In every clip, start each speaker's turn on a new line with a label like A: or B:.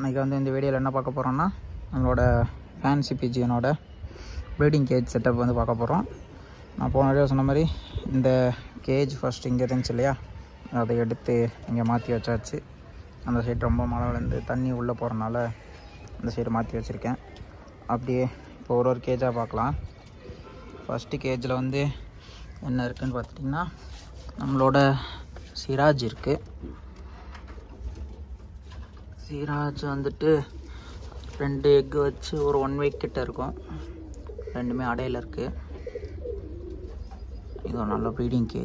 A: இன்றைக்கி வந்து இந்த வீடியோவில் என்ன பார்க்க போகிறோம்னா நம்மளோட ஃபேன்சி பிஜியனோட ப்ரீடிங் கேஜ் செட்டப் வந்து பார்க்க போகிறோம் நான் போன வீடியோ சொன்ன மாதிரி இந்த கேஜ் ஃபர்ஸ்ட் இங்கே இருந்துச்சு இல்லையா அதை எடுத்து இங்கே மாற்றி வச்சாச்சு அந்த சைடு ரொம்ப மழை விழுந்து தண்ணி உள்ளே போகிறனால அந்த சைடு மாற்றி வச்சுருக்கேன் அப்படியே இப்போ ஒரு ஒரு கேஜாக பார்க்கலாம் ஃபஸ்ட்டு கேஜில் வந்து என்ன இருக்குன்னு பார்த்துட்டிங்கன்னா நம்மளோட சிராஜ் இருக்குது சிராஜ் வந்துட்டு ரெண்டு எக் வச்சு ஒரு ஒன் வீக் கிட்ட இருக்கும் ரெண்டுமே அடையில் இருக்குது இது ஒரு நல்ல ப்ரீடிங்க்கு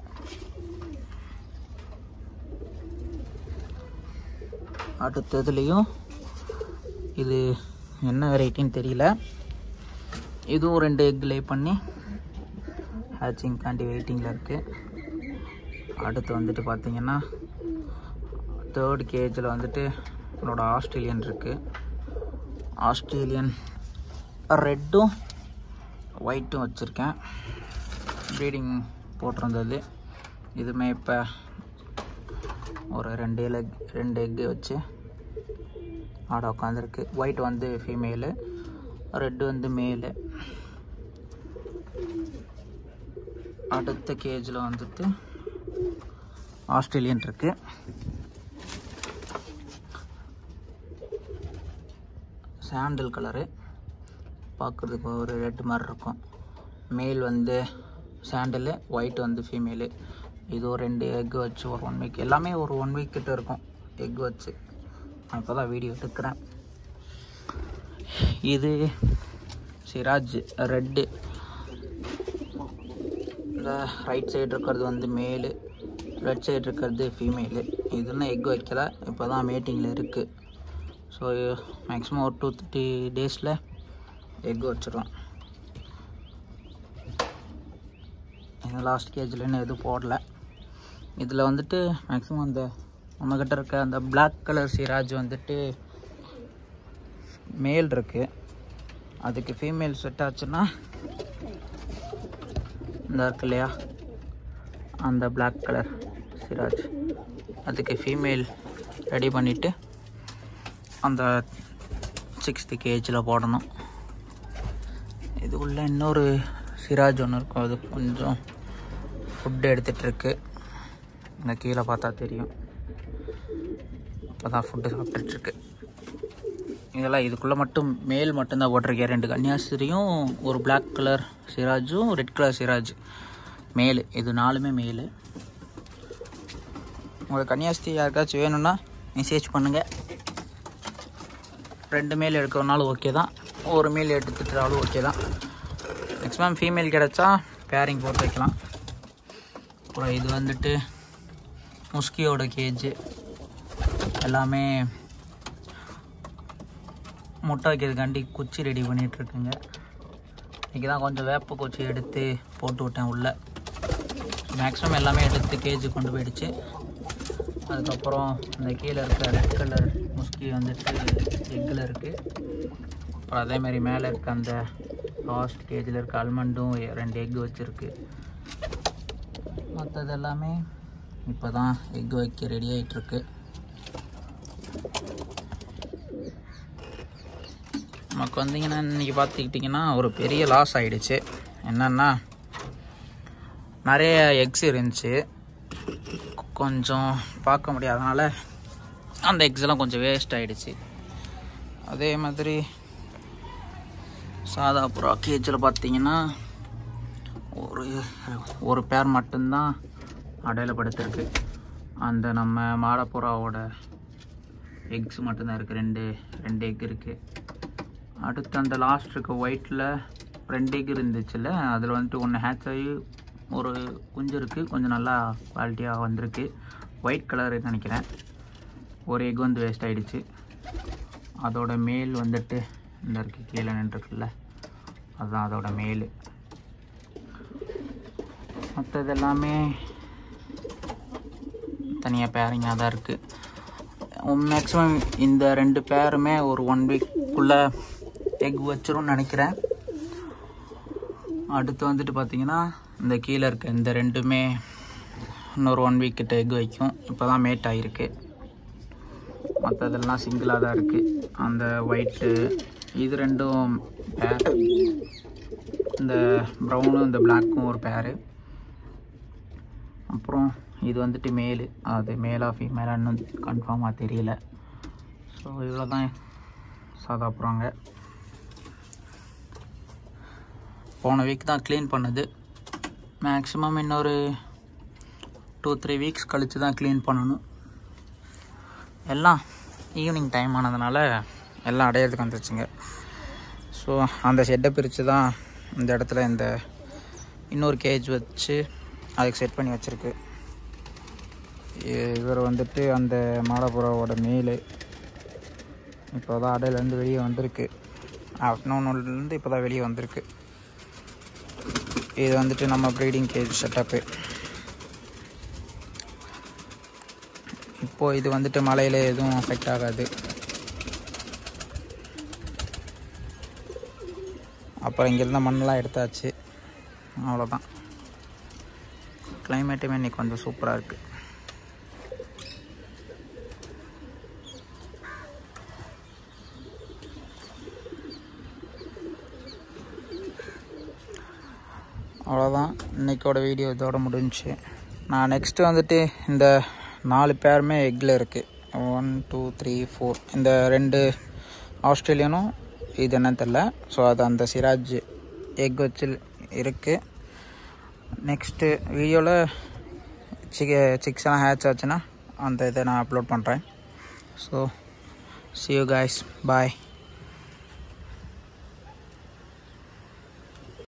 A: அடுத்ததுலேயும் இது என்ன வெரைட்டின்னு தெரியல இதுவும் ரெண்டு எக் லே பண்ணி ஹேச்சிங்காண்டி வெயிட்டிங்கில் இருக்குது அடுத்து வந்துட்டு பார்த்தீங்கன்னா தேர்ட் கேஜில் வந்துட்டு என்னோட ஆஸ்திரேலியன் இருக்குது ஆஸ்திரேலியன் ரெட்டும் ஒயிட்டும் வச்சுருக்கேன் ப்ரீடிங் போட்டிருந்தது இதுவுமே இப்போ ஒரு ரெண்டு எக் ரெண்டு எக்கு வச்சு ஆட உட்காந்துருக்கு ஒயிட் வந்து ஃபீமேலு ரெட்டு வந்து மேலு அடுத்த கேஜில் வந்துட்டு ஆஸ்திரேலியன் இருக்குது சாண்டில் கலரு பார்க்குறதுக்கு ஒரு ரெட் மாதிரி இருக்கும் மேல் வந்து சாண்டிலு ஒயிட் வந்து ஃபீமேலு இது ஒரு ரெண்டு எக் வச்சு ஒரு ஒன் வீக் எல்லாமே ஒரு ஒன் வீக் கிட்ட இருக்கும் எக் வச்சு நான் இப்போ தான் வீடியோ எடுக்கிறேன் இது சிராஜ் ரெட்டு இந்த ரைட் சைடு இருக்கிறது வந்து மேலு லெஃப்ட் சைடு இருக்கிறது ஃபீமேலு இதுன்னு எக் வைக்கல இப்போ தான் மேட்டிங்கில் இருக்குது ஸோ மேக்ஸிமம் ஒரு டூ த்ரீ டேஸில் எக் வச்சிடும் இந்த லாஸ்ட் கேஜில் இன்னும் எதுவும் போடல இதில் வந்துட்டு மேக்ஸிமம் அந்த நம்மக்கிட்ட இருக்க அந்த Black கலர் சிராஜ் வந்துட்டு மேல் இருக்குது அதுக்கு ஃபீமேல் செட் ஆச்சுன்னா இந்த இருக்கு இல்லையா அந்த Black கலர் சிராஜ் அதுக்கு ஃபீமேல் ரெடி பண்ணிவிட்டு அந்த சிக்ஸ்த்து கேஜில் போடணும் இது உள்ள இன்னொரு சிராஜ் ஒன்று இருக்கும் அது கொஞ்சம் ஃபுட் எடுத்துகிட்ருக்கு இந்த கீழே பார்த்தா தெரியும் இப்போ தான் ஃபுட்டு சாப்பிட்டுட்ருக்கு இதெல்லாம் இதுக்குள்ளே மட்டும் மேல் மட்டும்தான் போட்டிருக்கேன் ரெண்டு கன்னியாஸ்திரியும் ஒரு Black கலர் சிராஜும் ரெட் கலர் சிராஜ் மேல் இது நாலுமே மேல் உங்களுக்கு கன்னியாஸ்திரி யாருக்காச்சும் வேணும்னா மெசேஜ் பண்ணுங்கள் ரெண்டு மேல் எடுக்கிறனாலும் ஓகே தான் ஒரு மேல் எடுத்துட்டாலும் ஓகே தான் மேக்ஸிமம் ஃபீமேல் கிடச்சா பேரிங் போட்டு வைக்கலாம் அப்புறம் இது வந்துட்டு முஸ்கியோட கேஜு எல்லாமே முட்டை வைக்கிறதுக்காண்டி குச்சி ரெடி பண்ணிகிட்ருக்குங்க இன்றைக்கி தான் கொஞ்சம் வேப்ப குச்சி எடுத்து போட்டு விட்டேன் உள்ளே மேக்ஸிமம் எல்லாமே எடுத்து கேஜி கொண்டு போயிடுச்சு அதுக்கப்புறம் இந்த கீழே இருக்க ரெட் கலர் முஸ்கி வந்துட்டு எக்கில் இருக்குது அப்புறம் அதே மாதிரி மேலே இருக்க அந்த லாஸ்ட் கேஜில் இருக்க அல்மண்டும் ரெண்டு எக் வச்சுருக்கு மற்றது எல்லாமே இப்போ தான் எக் வைக்க ரெடி ஆகிட்டுருக்கு நமக்கு வந்தீங்கன்னா இன்றைக்கி பார்த்துக்கிட்டிங்கன்னா ஒரு பெரிய லாஸ் ஆகிடுச்சு என்னென்னா நிறைய எக்ஸ் இருந்துச்சு கொஞ்சம் பார்க்க முடியாதனால அந்த எக்ஸ் எல்லாம் கொஞ்சம் வேஸ்ட் ஆகிடுச்சு அதே மாதிரி சாதா புறா கேஜில் பார்த்தீங்கன்னா ஒரு ஒரு பேர் மட்டும்தான் அடையில படுத்திருக்கு அந்த நம்ம மாடப்புறாவோட எக்ஸ் மட்டும்தான் இருக்குது ரெண்டு ரெண்டு எக் இருக்குது அடுத்து அந்த லாஸ்ட் இருக்க ஒயிட்டில் ரெண்டு எக் இருந்துச்சுல்ல அதில் வந்துட்டு ஒன்று ஹேட்ச் ஆகி ஒரு குஞ்சு இருக்குது கொஞ்சம் நல்லா குவாலிட்டியாக வந்திருக்கு ஒயிட் கலர் நினைக்கிறேன் ஒரு எக் வந்து வேஸ்ட் ஆகிடுச்சு அதோட மேல் வந்துட்டு இந்த இருக்கு கீழே நின்றுருக்குல்ல அதுதான் அதோட மேல் மற்றது எல்லாமே தனியாக பேரிங்காக தான் இருக்குது மேக்ஸிமம் இந்த ரெண்டு பேருமே ஒரு ஒன் வீக்குள்ளே எக் வச்சிரும்னு நினைக்கிறேன் அடுத்து வந்துட்டு பார்த்தீங்கன்னா இந்த கீழே இருக்க இந்த ரெண்டுமே இன்னொரு ஒன் வீக் கிட்ட எக் வைக்கும் இப்போ தான் மேட் ஆகிருக்கு மற்றதெல்லாம் சிங்கிளாக தான் இருக்குது அந்த ஒயிட்டு இது ரெண்டும் பேர் இந்த ப்ரௌனும் இந்த பிளாக்கும் ஒரு பேரு அப்புறம் இது வந்துட்டு மேலு அது மேலா ஃபீமேலா இன்னும் கன்ஃபார்மாக தெரியல ஸோ இவ்வளோ தான் சாதா புறாங்க போன வீக் தான் க்ளீன் பண்ணது மேக்ஸிமம் இன்னொரு டூ த்ரீ வீக்ஸ் கழித்து தான் க்ளீன் பண்ணணும் எல்லாம் ஈவினிங் டைம் ஆனதுனால எல்லாம் அடையிறதுக்கு வந்துருச்சுங்க ஸோ அந்த ஷெட்டை பிரித்து தான் இந்த இடத்துல இந்த இன்னொரு கேஜ் வச்சு அதுக்கு செட் பண்ணி வச்சுருக்கு இவர் வந்துட்டு அந்த மாடப்புறாவோட மேலு இப்போ தான் அடையிலேருந்து வெளியே வந்திருக்கு ஆஃப்டர்நூன்லேருந்து இப்போ தான் வெளியே வந்திருக்கு இது வந்துட்டு நம்ம ப்ரீடிங் கேஜ் செட்டப்பு இப்போது இது வந்துட்டு மழையில் எதுவும் அஃபெக்ட் ஆகாது அப்புறம் இங்கேருந்த மண்ணெலாம் எடுத்தாச்சு அவ்வளோதான் கிளைமேட்டுமே இன்றைக்கி கொஞ்சம் சூப்பராக இருக்குது அவ்வளோதான் இன்றைக்கோட வீடியோ இதோட முடிஞ்சுச்சு நான் நெக்ஸ்ட்டு வந்துட்டு இந்த நாலு பேருமே எக்கில் இருக்குது ஒன் டூ த்ரீ ஃபோர் இந்த ரெண்டு ஆஸ்திரேலியனும் இது என்னன்னு தெரில ஸோ அது அந்த சிராஜ் எக் வச்சு இருக்குது நெக்ஸ்ட்டு வீடியோவில் சிக்க சிக்ஸ் எல்லாம் ஹேட்ச் ஆச்சுன்னா அந்த இதை நான் அப்லோட் பண்ணுறேன் so see you guys bye